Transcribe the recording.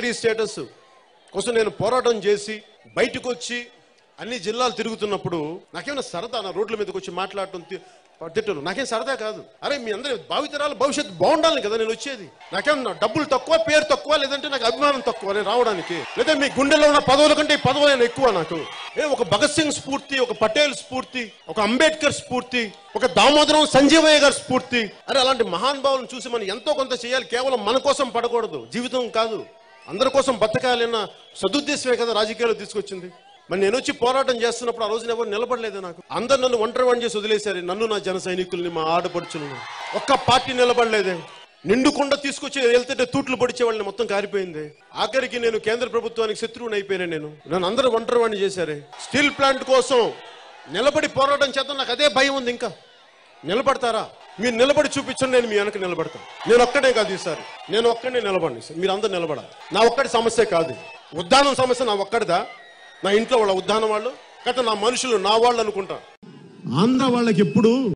three status కోసం నేను పోరాటం చేసి బయటకు వచ్చి అన్ని జిల్లాలు తిరుగుతున్నప్పుడు నాకేమైనా సరదా నా రోడ్ల మీదకి వచ్చి మాట్లాడటం తి- తిట్టను నాకేం సరదా కాదు అరే మీ అందరి భావితరాల భవిష్యత్తు బాగుండాలి కదా నేను వచ్చేది నాకేమన్నా డబ్బులు తక్కువ పేరు తక్కువ లేదంటే నాకు అభిమానం తక్కువ నేను రావడానికి లేదా మీ గుండెలో ఉన్న పదవుల కంటే ఈ పదవులు నేను ఎక్కువ నాకు ఏ ఒక భగత్ సింగ్ స్ఫూర్తి ఒక పటేల్ స్ఫూర్తి ఒక అంబేద్కర్ స్ఫూర్తి ఒక దామోదరం సంజీవయ్య గారి స్ఫూర్తి అరే అలాంటి మహానుభావులను చూసి మనం ఎంతో కొంత చేయాలి కేవలం మన కోసం పడకూడదు జీవితం కాదు అందరి కోసం బతకాలి అన్న సదుద్దేశమే కదా రాజకీయాలు తీసుకొచ్చింది మరి నేను వచ్చి పోరాటం చేస్తున్నప్పుడు ఆ రోజున ఎవరు నిలబడలేదు నాకు అందరు నన్ను ఒంటరి వాడిని చేసి వదిలేశారు నన్ను నా జన సైనికుల్ని మా ఆడపడుచులను ఒక్క పార్టీ నిలబడలేదే నిండుకుండా తీసుకొచ్చి వెళ్తుంటే తూట్లు పొడిచే వాళ్ళని మొత్తం కారిపోయింది ఆఖరికి నేను కేంద్ర ప్రభుత్వానికి శత్రువుని అయిపోయినా నేను నన్ను అందరూ ఒంటరి వాడిని చేశారే స్టీల్ ప్లాంట్ కోసం నిలబడి పోరాటం చేద్దాం నాకు అదే భయం ఉంది ఇంకా నిలబడతారా మీరు నిలబడి చూపించండి నేను మీ వెనక నిలబడతాను నేను ఒక్కడే కాదు ఈసారి నేను ఒక్కడే నిలబడి సార్ మీరు అందరు నిలబడాలి నా ఒక్కడి సమస్య కాదు ఉద్దానం సమస్య నా ఒక్కడిదా నా ఇంట్లో వాళ్ళ ఉద్దానం వాళ్ళు గత నా మనుషులు నా వాళ్ళు అనుకుంటా ఆంధ్ర వాళ్ళకి ఎప్పుడు